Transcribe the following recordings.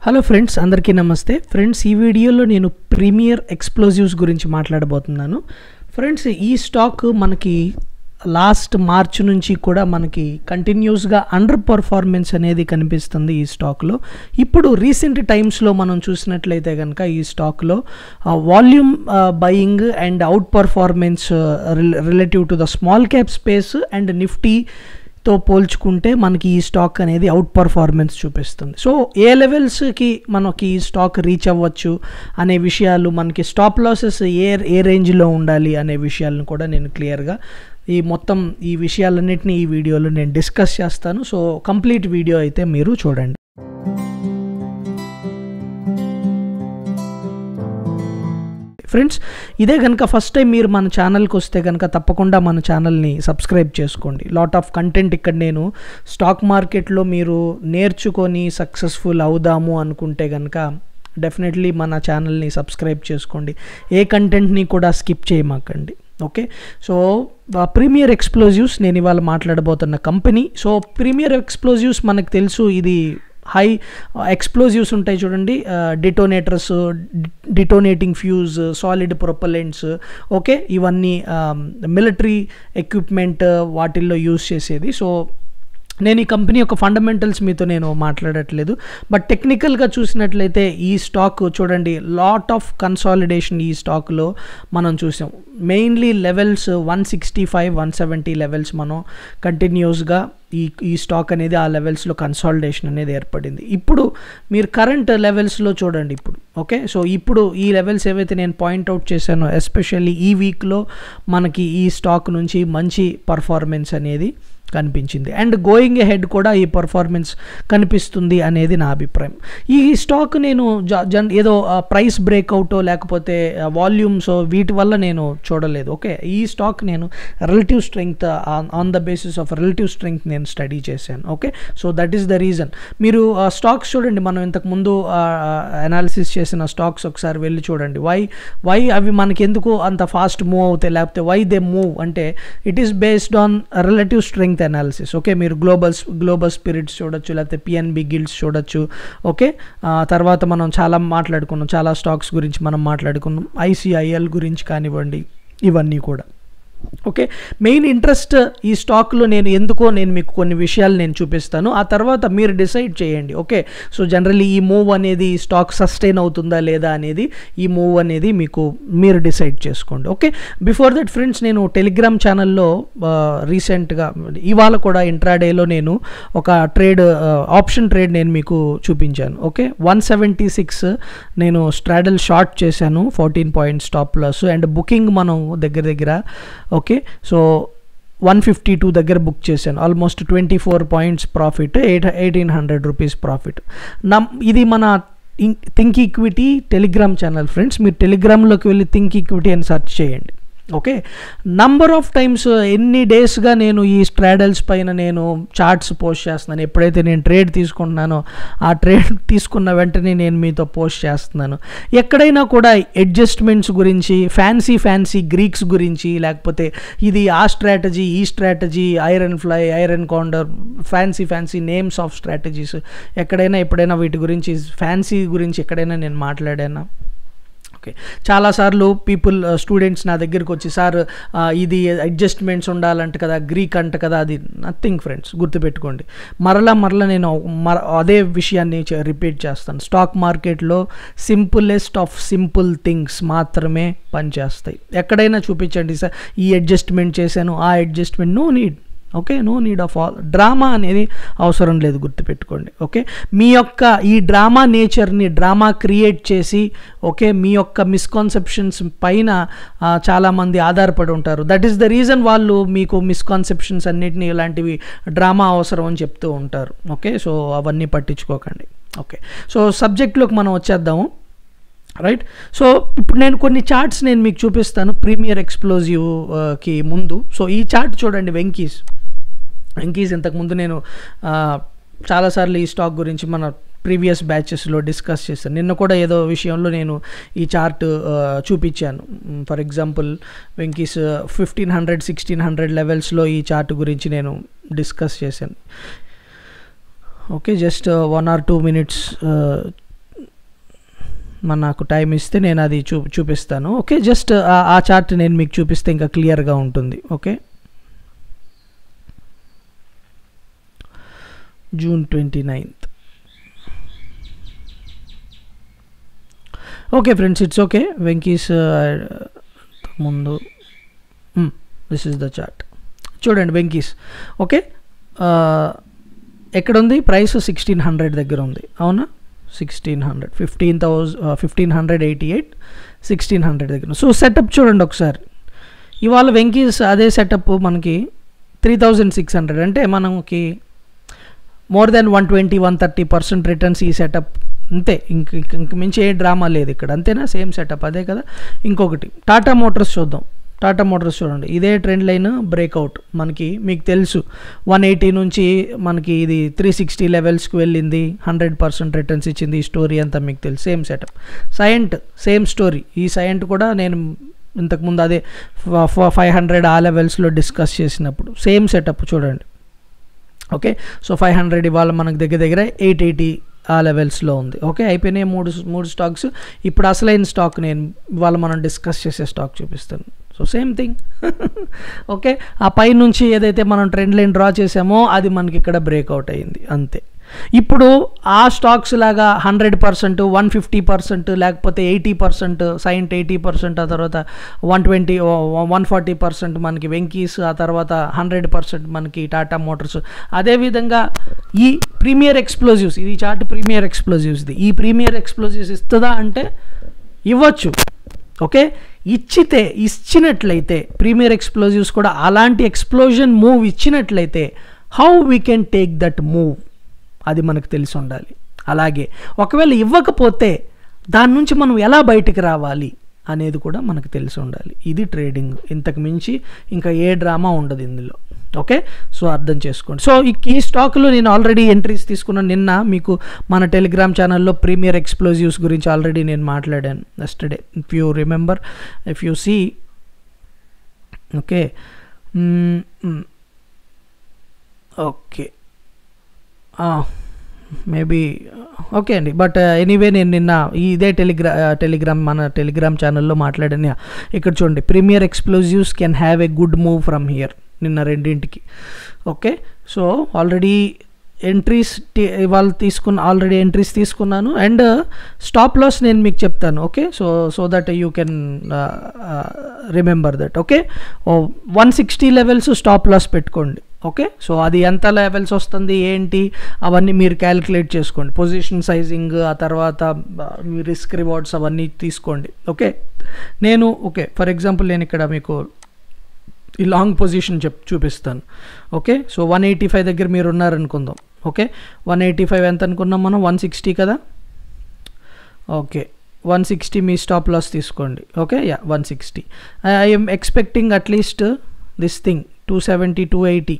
hello friends అందరికీ నమస్తే friends ఈ వీడియోలో నేను ప్రీమియర్ ఎక్స్ప్లోజివ్స్ గురించి మాట్లాడబోతున్నాను ఫ్రెండ్స్ ఈ స్టాక్ మనకి లాస్ట్ మార్చ్ నుంచి కూడా మనకి కంటిన్యూస్గా అండర్ పర్ఫార్మెన్స్ అనేది కనిపిస్తుంది ఈ స్టాక్లో ఇప్పుడు రీసెంట్ టైమ్స్లో మనం చూసినట్లయితే కనుక ఈ స్టాక్లో volume buying and outperformance relative to the small cap space and Nifty తో పోల్చుకుంటే మనకి ఈ స్టాక్ అనేది అవుట్ పర్ఫార్మెన్స్ చూపిస్తుంది సో ఏ లెవెల్స్కి మనకి ఈ స్టాక్ రీచ్ అవ్వచ్చు అనే విషయాలు మనకి స్టాప్ లాసెస్ ఏ ఏ రేంజ్లో ఉండాలి అనే విషయాలను కూడా నేను క్లియర్గా ఈ మొత్తం ఈ విషయాలన్నింటినీ ఈ వీడియోలో నేను డిస్కస్ చేస్తాను సో కంప్లీట్ వీడియో అయితే మీరు చూడండి ఫ్రెండ్స్ ఇదే కనుక ఫస్ట్ టైం మీరు మన ఛానల్కి వస్తే కనుక తప్పకుండా మన ఛానల్ని సబ్స్క్రైబ్ చేసుకోండి లాట్ ఆఫ్ కంటెంట్ ఇక్కడ నేను స్టాక్ మార్కెట్లో మీరు నేర్చుకొని సక్సెస్ఫుల్ అవుదాము అనుకుంటే కనుక డెఫినెట్లీ మన ఛానల్ని సబ్స్క్రైబ్ చేసుకోండి ఏ కంటెంట్ని కూడా స్కిప్ చేయమాకండి ఓకే సో ప్రీమియర్ ఎక్స్ప్లోజివ్స్ నేను ఇవాళ మాట్లాడబోతున్న కంపెనీ సో ప్రీమియర్ ఎక్స్ప్లోజివ్స్ మనకు తెలుసు ఇది హై ఎక్స్ప్లోజివ్స్ ఉంటాయి చూడండి detonators detonating fuse solid propellants okay ఇవన్నీ మిలిటరీ ఎక్విప్మెంట్ వాటిల్లో యూజ్ చేసేది సో నేను ఈ కంపెనీ యొక్క ఫండమెంటల్స్ మీతో నేను మాట్లాడట్లేదు బట్ టెక్నికల్గా చూసినట్లయితే ఈ స్టాక్ చూడండి లాట్ ఆఫ్ కన్సాలిడేషన్ ఈ స్టాక్లో మనం చూసాం mainly levels one sixty five one seventy levels మనం కంటిన్యూస్గా ఈ ఈ స్టాక్ అనేది ఆ లెవెల్స్లో కన్సాలిడేషన్ అనేది ఏర్పడింది ఇప్పుడు మీరు కరెంట్ లెవెల్స్లో చూడండి ఇప్పుడు ఓకే సో ఇప్పుడు ఈ లెవెల్స్ ఏవైతే నేను పాయింట్అవుట్ చేశానో ఎస్పెషల్లీ ఈ వీక్లో మనకి ఈ స్టాక్ నుంచి మంచి పర్ఫార్మెన్స్ అనేది కనిపించింది అండ్ గోయింగ్ హెడ్ కూడా ఈ పర్ఫార్మెన్స్ కనిపిస్తుంది అనేది నా అభిప్రాయం ఈ స్టాక్ నేను జన్ ఏదో ప్రైస్ బ్రేక్అవుటో లేకపోతే వాల్యూమ్సో వీటి వల్ల నేను చూడలేదు ఓకే ఈ స్టాక్ నేను relative strength on the basis of relative strength నేను స్టడీ చేశాను okay so that is the reason మీరు స్టాక్స్ చూడండి మనం ఇంతకుముందు అనాలిసిస్ చేసిన స్టాక్స్ ఒకసారి వెళ్ళి చూడండి వై వై అవి మనకి ఎందుకు అంత ఫాస్ట్ మూవ్ అవుతాయి లేకపోతే వై దే మూవ్ అంటే it is based on relative strength analysis okay మీరు గ్లోబల్ గ్లోబల్ స్పిరిట్స్ చూడొచ్చు లేకపోతే పిఎన్బి గిల్డ్స్ చూడొచ్చు ఓకే తర్వాత మనం చాలా మాట్లాడుకున్నాం చాలా స్టాక్స్ గురించి మనం మాట్లాడుకున్నాం ఐసిఐఎల్ గురించి కానివ్వండి ఇవన్నీ కూడా ఓకే మెయిన్ ఇంట్రెస్ట్ ఈ స్టాక్లో నేను ఎందుకో నేను మీకు కొన్ని విషయాలు నేను చూపిస్తాను ఆ తర్వాత మీరు డిసైడ్ చేయండి ఓకే సో జనరల్లీ ఈ మూవ్ అనేది ఈ స్టాక్ సస్టైన్ అవుతుందా లేదా అనేది ఈ మూవ్ అనేది మీకు మీరు డిసైడ్ చేసుకోండి ఓకే బిఫోర్ దట్ ఫ్రెండ్స్ నేను టెలిగ్రామ్ ఛానల్లో రీసెంట్గా ఇవాళ కూడా ఇంట్రాడేలో నేను ఒక ట్రేడ్ ఆప్షన్ ట్రేడ్ నేను మీకు చూపించాను ఓకే వన్ సెవెంటీ సిక్స్ నేను స్ట్రాడల్ షార్ట్ చేశాను fourteen point stop loss and booking మనం దగ్గర దగ్గర okay so one fifty two దగ్గర బుక్ చేశాను almost twenty four points profit eight eighteen hundred rupees profit నమ్ ఇది మన think equity Telegram channel friends మీరు టెలిగ్రామ్లోకి వెళ్ళి థింక్ ఈక్విటీ అని సెర్చ్ చేయండి ఓకే నంబర్ ఆఫ్ టైమ్స్ ఎన్ని డేస్గా నేను ఈ స్ట్రాడల్స్ పైన నేను చార్ట్స్ పోస్ట్ చేస్తున్నాను ఎప్పుడైతే నేను ట్రేడ్ తీసుకుంటున్నానో ఆ ట్రేడ్ తీసుకున్న వెంటనే నేను మీతో పోస్ట్ చేస్తున్నాను ఎక్కడైనా కూడా అడ్జస్ట్మెంట్స్ గురించి ఫ్యాన్సీ ఫ్యాన్సీ గ్రీక్స్ గురించి లేకపోతే ఇది ఆ స్ట్రాటజీ ఈ strategy iron fly iron condor fancy fancy names of strategies ఎక్కడైనా ఎప్పుడైనా వీటి గురించి ఫ్యాన్సీ గురించి ఎక్కడైనా నేను మాట్లాడానా ఓకే చాలాసార్లు పీపుల్ స్టూడెంట్స్ నా దగ్గరికి వచ్చి సార్ ఇది అడ్జస్ట్మెంట్స్ ఉండాలంట కదా గ్రీక్ అంట కదా అది నథింగ్ ఫ్రెండ్స్ గుర్తుపెట్టుకోండి మరలా మరలా నేను మర అదే విషయాన్ని రిపీట్ చేస్తాను స్టాక్ మార్కెట్లో సింపులెస్ట్ ఆఫ్ సింపుల్ థింగ్స్ మాత్రమే పనిచేస్తాయి ఎక్కడైనా చూపించండి సార్ ఈ అడ్జస్ట్మెంట్ చేశాను ఆ adjustment no need okay no need of all drama అనేది అవసరం లేదు గుర్తుపెట్టుకోండి ఓకే మీ యొక్క ఈ డ్రామా నేచర్ని డ్రామా క్రియేట్ చేసి ఓకే మీ యొక్క మిస్కాన్సెప్షన్స్ పైన చాలామంది ఆధారపడి ఉంటారు దట్ ఈస్ ద రీజన్ వాళ్ళు మీకు మిస్కాన్సెప్షన్స్ అన్నిటిని ఇలాంటివి డ్రామా అవసరం అని చెప్తూ ఉంటారు ఓకే సో అవన్నీ పట్టించుకోకండి ఓకే సో సబ్జెక్ట్లోకి మనం వచ్చేద్దాము రైట్ సో ఇప్పుడు నేను కొన్ని చార్ట్స్ నేను మీకు చూపిస్తాను ప్రీమియర్ ఎక్స్ప్లోజివ్కి ముందు సో ఈ చార్ట్ చూడండి వెంకీస్ వెంకీస్ ఇంతకుముందు నేను చాలాసార్లు ఈ స్టాక్ గురించి మన ప్రీవియస్ బ్యాచెస్లో డిస్కస్ చేశాను నిన్న కూడా ఏదో విషయంలో నేను ఈ చార్ట్ చూపించాను for example Venky's fifteen hundred sixteen hundred లెవెల్స్లో ఈ చార్ట్ గురించి నేను డిస్కస్ చేశాను okay just one or two minutes మన నాకు టైం ఇస్తే నేను అది చూ చూపిస్తాను ఓకే జస్ట్ ఆ చార్ట్ నేను మీకు చూపిస్తే ఇంకా క్లియర్గా ఉంటుంది okay June twenty ninth okay friends it's okay Venky's ముందు దిస్ ఇస్ ద చార్ట్ చూడండి వెంకీస్ ఓకే ఎక్కడ ఉంది ప్రైస్ సిక్స్టీన్ హండ్రెడ్ దగ్గర ఉంది అవునా sixteen hundred fifteen thousand fifteen hundred eighty eight sixteen hundred దగ్గర సో సెటప్ చూడండి ఒకసారి ఇవాళ వెంకీస్ అదే సెటప్ మనకి త్రీ థౌజండ్ సిక్స్ హండ్రెడ్ అంటే మనకి more than one twenty one thirty percent returns ఈ సెటప్ అంతే ఇంక ఇంక ఇంక మించి ఏ డ్రామా లేదు ఇక్కడ అంతేనా సేమ్ సెటప్ అదే కదా ఇంకొకటి టాటా మోటార్స్ చూద్దాం టాటా మోటార్స్ చూడండి ఇదే ట్రెండ్ లైన్ బ్రేక్అవుట్ మనకి మీకు తెలుసు వన్ ఎయిటీ నుంచి మనకి ఇది త్రీ సిక్స్టీ లెవెల్స్కి వెళ్ళింది హండ్రెడ్ పర్సెంట్ రిటర్న్స్ ఇచ్చింది ఈ స్టోరీ అంతా మీకు తెలుసు same setup Cyient same story ఈ సైంట్ కూడా నేను ఇంతకుముందు అదే ఫైవ్ హండ్రెడ్ ఆ లెవెల్స్లో డిస్కస్ చేసినప్పుడు సేమ్ సెటప్ చూడండి ఓకే సో ఫైవ్ హండ్రెడ్ ఇవాళ మనకు దగ్గర దగ్గర ఎయిట్ ఎయిటీ ఆ లెవెల్స్లో ఉంది ఓకే అయిపోయినాయి మూడు మూడు స్టాక్స్ ఇప్పుడు అసలైన స్టాక్ నేను ఇవాళ మనం డిస్కస్ చేసే స్టాక్ చూపిస్తాను సో సేమ్ థింగ్ ఓకే ఆ పై నుంచి ఏదైతే మనం ట్రెండ్ లైన్ డ్రా చేసామో అది మనకి ఇక్కడ బ్రేక్అవుట్ అయింది అంతే ఇప్పుడు ఆ స్టాక్స్ లాగా hundred percent one fifty percent లేకపోతే eighty percent Cyient eighty percent ఆ తర్వాత one twenty one forty percent మనకి వెంకీస్ ఆ తర్వాత హండ్రెడ్ పర్సెంట్ మనకి టాటా మోటార్స్ అదేవిధంగా ఈ ప్రీమియర్ ఎక్స్ప్లోజివ్స్ ఇది చార్ట్ ప్రీమియర్ ఎక్స్ప్లోజివ్స్ది ఈ ప్రీమియర్ ఎక్స్ప్లోజివ్స్ ఇస్తుందా అంటే ఇవ్వచ్చు ఓకే ఇచ్చితే ఇచ్చినట్లయితే ప్రీమియర్ ఎక్స్ప్లోజివ్స్ కూడా అలాంటి ఎక్స్ప్లోజన్ మూవ్ ఇచ్చినట్లయితే how we can take that move అది మనకు తెలిసి ఉండాలి అలాగే ఒకవేళ ఇవ్వకపోతే దాని నుంచి మనం ఎలా బయటికి రావాలి అనేది కూడా మనకు తెలిసి ఉండాలి ఇది ట్రేడింగ్ ఇంతకు మించి ఇంకా ఏ డ్రామా ఉండదు ఇందులో ఓకే సో అర్థం చేసుకోండి సో ఈ స్టాక్లో నేను ఆల్రెడీ ఎంట్రీస్ తీసుకున్న నిన్న మీకు మన టెలిగ్రామ్ ఛానల్లో ప్రీమియర్ ఎక్స్ప్లోజివ్స్ గురించి ఆల్రెడీ నేను మాట్లాడాను next day if you remember if you see okay okay maybe okay అండి బట్ ఎనీవే నేను నిన్న ఇదే టెలిగ్రా టెలిగ్రామ్ మన టెలిగ్రామ్ ఛానల్లో మాట్లాడాను ఇక్కడ చూడండి premier explosives can have a good move from here నిన్న రెండింటికి ఓకే సో ఆల్రెడీ ఎంట్రీస్ ఇవాళ తీసుకున్న ఆల్రెడీ ఎంట్రీస్ తీసుకున్నాను అండ్ స్టాప్ లాస్ నేను మీకు చెప్తాను okay so so that you can remember that okay one sixty levels stop loss పెట్టుకోండి okay so అది ఎంత లెవెల్స్ వస్తుంది ఏంటి అవన్నీ మీరు క్యాలిక్యులేట్ చేసుకోండి పొజిషన్ సైజింగ్ ఆ తర్వాత మీ రిస్క్ రివార్డ్స్ అవన్నీ తీసుకోండి ఓకే నేను ఓకే ఫర్ ఎగ్జాంపుల్ నేను ఇక్కడ మీకు ఈ లాంగ్ పొజిషన్ చెప్ చూపిస్తాను okay so one eighty five దగ్గర మీరు ఉన్నారనుకుందాం ఓకే వన్ ఎయిటీ ఫైవ్ ఎంత అనుకున్నాం మనం వన్ సిక్స్టీ కదా ఓకే వన్ సిక్స్టీ మీ స్టాప్ లాస్ తీసుకోండి okay ya one sixty I'm expecting at least this thing two seventy two eighty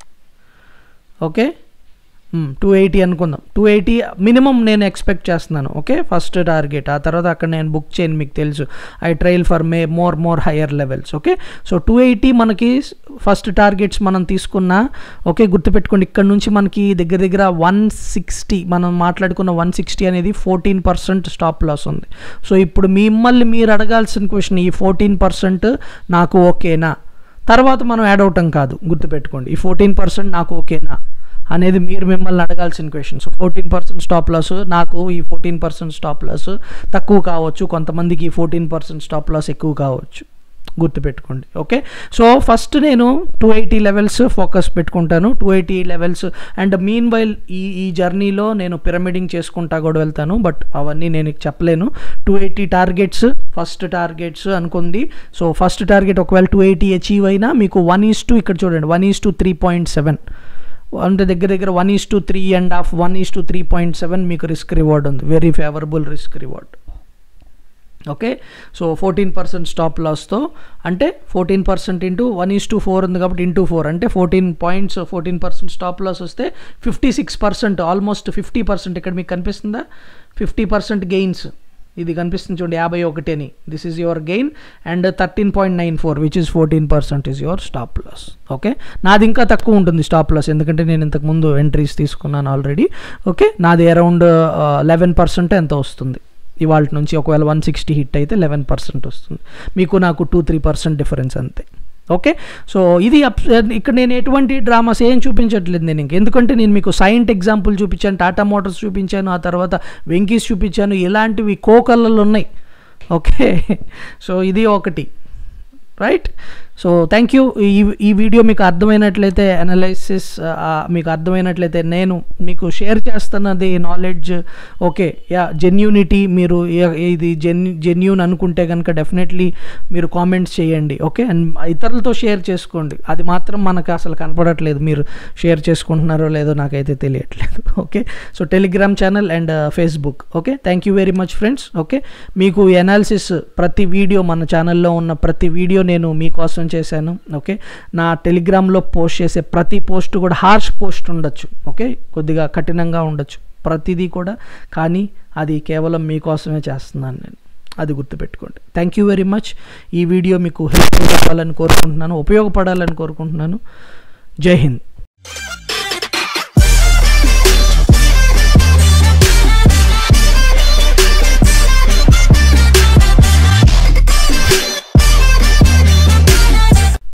okay two eighty అనుకుందాం టూ ఎయిటీ మినిమం నేను ఎక్స్పెక్ట్ చేస్తున్నాను okay first target ఆ తర్వాత అక్కడ నేను బుక్ చేయను మీకు తెలుసు I trail for may more more higher levels okay so two eighty మనకి ఫస్ట్ టార్గెట్స్ మనం తీసుకున్న ఓకే గుర్తుపెట్టుకోండి ఇక్కడ నుంచి మనకి దగ్గర దగ్గర వన్ సిక్స్టీ మనం మాట్లాడుకున్న వన్ సిక్స్టీ అనేది ఫోర్టీన్ పర్సెంట్ స్టాప్ లాస్ ఉంది సో ఇప్పుడు మిమ్మల్ని మీరు అడగాల్సిన క్వశ్చన్ ఈ ఫోర్టీన్ పర్సెంట్ నాకు ఓకేనా తర్వాత మనం యాడ్ అవటం కాదు గుర్తుపెట్టుకోండి ఈ ఫోర్టీన్ పర్సెంట్ నాకు ఓకేనా అనేది మీరు మిమ్మల్ని అడగాల్సిన question so fourteen percent stop loss నాకు ఈ ఫోర్టీన్ పర్సెంట్ స్టాప్ లాస్ తక్కువ కావచ్చు కొంతమందికి ఈ ఫోర్టీన్ పర్సెంట్ స్టాప్ లాస్ ఎక్కువ కావచ్చు గుర్తుపెట్టుకోండి ఓకే సో ఫస్ట్ నేను టూ ఎయిటీ లెవెల్స్ ఫోకస్ పెట్టుకుంటాను two eighty levels and meanwhile ఈ ఈ జర్నీలో నేను పిరమిడింగ్ చేసుకుంటా కూడా వెళ్తాను బట్ అవన్నీ నేను చెప్పలేను two eighty targets first targets అనుకుంది సో ఫస్ట్ టార్గెట్ ఒకవేళ టూ ఎయిటీ అచీవ్ అయినా మీకు వన్ ఈస్ టు ఇక్కడ చూడండి one is to three point seven అంటే దగ్గర దగ్గర one is to three and half one is to three point seven మీకు రిస్క్ రివార్డ్ ఉంది very favourable risk reward okay so fourteen percent stop లాస్తో అంటే fourteen percent into one is to four ఉంది కాబట్టి into four అంటే fourteen points fourteen percent stop loss వస్తే fifty six percent almost fifty percent ఇక్కడ మీకు కనిపిస్తుందా ఫిఫ్టీ పర్సెంట్ గెయిన్స్ ఇది కనిపిస్తుంది చూడండి యాభై ఒకటి అని this is your gain and thirteen point nine four which is fourteen percent is your stop loss okay నాది ఇంకా తక్కువ ఉంటుంది స్టాప్ లాస్ ఎందుకంటే నేను ఇంతకు ముందు ఎంట్రీస్ తీసుకున్నాను ఆల్రెడీ ఓకే నాది అరౌండ్ లెవెన్ పర్సెంట్ ఎంత వస్తుంది ఇవాళ నుంచి ఒకవేళ వన్ సిక్స్టీ హిట్ అయితే లెవెన్ పర్సెంట్ వస్తుంది మీకు నాకు టూ త్రీ పర్సెంట్ డిఫరెన్స్ అంతే ఓకే సో ఇది అప్ ఇక్కడ నేను ఎటువంటి డ్రామాస్ ఏం చూపించట్లేదు నేను ఇంక ఎందుకంటే నేను మీకు సైంట్ ఎగ్జాంపుల్ చూపించాను టాటా మోటార్స్ చూపించాను ఆ తర్వాత వెంకీస్ చూపించాను ఇలాంటివి కోకళ్ళలు ఉన్నాయి ఓకే సో ఇది ఒకటి రైట్ సో థ్యాంక్ యూ ఈ ఈ వీడియో మీకు అర్థమైనట్లయితే అనాలైసిస్ మీకు అర్థమైనట్లయితే నేను మీకు షేర్ చేస్తున్నది నాలెడ్జ్ ఓకే యా జెన్యూనిటీ మీరు ఏ- ఇది జెన్ జెన్యూన్ అనుకుంటే కనుక డెఫినెట్లీ మీరు కామెంట్స్ చేయండి ఓకే అండ్ ఇతరులతో షేర్ చేసుకోండి అది మాత్రం మనకు అసలు కనపడట్లేదు మీరు షేర్ చేసుకుంటున్నారో లేదో నాకైతే తెలియట్లేదు okay so Telegram channel and Facebook okay thank you very much friends okay మీకు ఈ అనాలిసిస్ ప్రతి వీడియో మన ఛానల్లో ఉన్న ప్రతి వీడియో నేను మీకోసం చేశాను ఓకే నా టెలిగ్రామ్లో పోస్ట్ చేసే ప్రతి పోస్ట్ కూడా హార్ష్ పోస్ట్ ఉండొచ్చు ఓకే కొద్దిగా కఠినంగా ఉండొచ్చు ప్రతిదీ కూడా కానీ అది కేవలం మీకోసమే చేస్తున్నాను నేను అది గుర్తుపెట్టుకోండి థ్యాంక్ యూ వెరీ మచ్ ఈ వీడియో మీకు హెల్ప్ అవ్వాలని కోరుకుంటున్నాను ఉపయోగపడాలని కోరుకుంటున్నాను జై హింద్